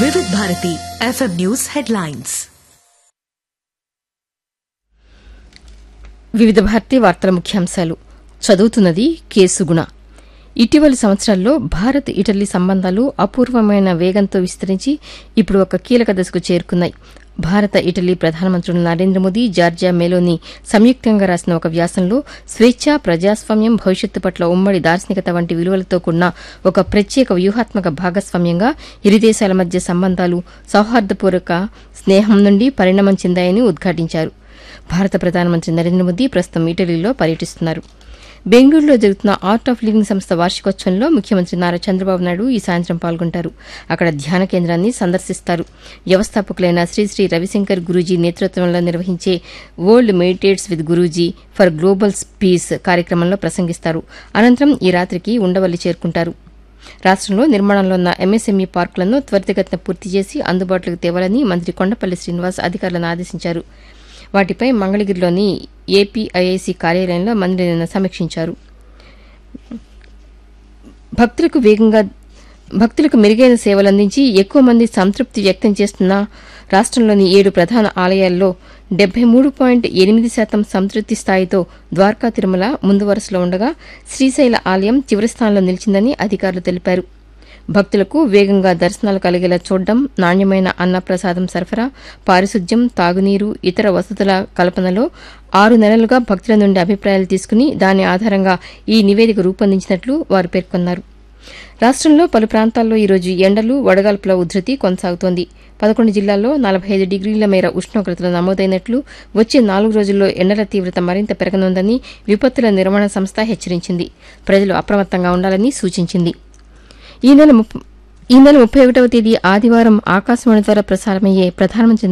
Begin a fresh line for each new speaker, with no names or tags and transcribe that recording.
వివిధ Bharati FM news headlines
వివిధ భారతి వార్తల ముఖ్యాంశాలు చదువుతున్నది కేసుగుణ ఇటీవలి సంవత్సరాల్లో భారత్ ఇటలీ సంబంధాలు అపూర్వమైన వేగంతో విస్తరించి ఇప్పుడు ఒక కీలక దశకు చేరుకున్నాయి భారత ఇటలీ ప్రధానమంత్రులు నరేంద్ర మోదీ జార్జియా మేలోని సంయుక్తంగా రాసిన ఒక వ్యాసంలో స్వేచ్ఛ ప్రజాస్వామ్యం భవిష్యత్తు పట్ల ఉమ్మడి దార్శనికత వంటి విలువలతో కూడిన ఒక ప్రత్యేక వ్యూహాత్మక భాగస్వామ్యంగా ఇరు దేశాల మధ్య సంబంధాలు సౌహార్దపూర్వక స్నేహం నుండి పరిణామం చెందాయని ఉద్ఘాటించారు భారత ప్రధానమంత్రి నరేంద్ర మోదీ ప్రస్తుతం ఇటలీలో పర్యటిస్తున్నారు బెంగళూరులో జరుగుతున్న ఆర్ట్ ఆఫ్ లివింగ్ సంస్థ వార్షికోత్సవంలో ముఖ్యమంత్రి నారా చంద్రబాబు నాయుడు ఈ సాయంత్రం పాల్గొంటారు అక్కడ ధ్యాన కేంద్రాన్ని సందర్శిస్తారు వ్యవస్థాపకులైన శ్రీ శ్రీ రవిశంకర్ గురూజీ నేతృత్వంలో నిర్వహించే world meditates with Guruji for global peace కార్యక్రమంలో ప్రసంగిస్తారు అనంతరం ఈ రాత్రికి ఉండవల్లి చేరుకుంటారు రాష్టంలో నిర్మాణంలో ఉన్న ఎంఎస్ఎంఈ పార్కులను త్వరితగతిన పూర్తి చేసి అందుబాటులోకి తేవాలని మంత్రి కొండపల్లి శ్రీనివాస్ అధికారులను ఆదేశించారు వాటిపై మంగళగిరిలోని ఏపీఐఐసి కార్యాలయంలో మంత్రి నిన్న సమీక్షించారు భక్తులకు వేగంగా భక్తులకు మెరుగైన సేవలు అందించి ఎక్కువ మంది సంతృప్తి వ్యక్తం చేస్తున్న రాష్టంలోని ఏడు ప్రధాన ఆలయాల్లో డెబ్బై మూడు పాయింట్ ఎనిమిది శాతం సంతృప్తి స్థాయితో ద్వారకా తిరుమల ముందు వరుసలో ఉండగా శ్రీశైల ఆలయం చివరి స్థానంలో నిలిచిందని అధికారులు తెలిపారు భక్తులకు వేగంగా దర్శనాలు కలిగేలా చూడడం నాణ్యమైన అన్నప్రసాదం సరఫరా పారిశుద్ధ్యం తాగునీరు ఇతర వసతుల కల్పనలో ఆరు నెలలుగా భక్తుల నుండి అభిప్రాయాలు తీసుకుని దాని ఆధారంగా ఈ నివేదిక రూపొందించినట్లు వారు పేర్కొన్నారు రాష్టంలో పలు ప్రాంతాల్లో ఈరోజు ఎండలు వడగాల్పుల ఉధృతి కొనసాగుతోంది పదకొండు జిల్లాల్లో నలభై ఐదు డిగ్రీల మేర ఉష్ణోగ్రతలు నమోదైనట్లు వచ్చే నాలుగు రోజుల్లో ఎండల తీవ్రత మరింత పెరగనుందని విపత్తుల నిర్వహణ సంస్థ హెచ్చరించింది ప్రజలు అప్రమత్తంగా ఉండాలని సూచించింది ఈ నెల ముప్ప- ఈ నెల ముప్పై ఒకటవ తేదీ ఆదివారం ఆకాశవాణి ద్వారా ప్రసారమయ్యే ప్రధానమంత్రి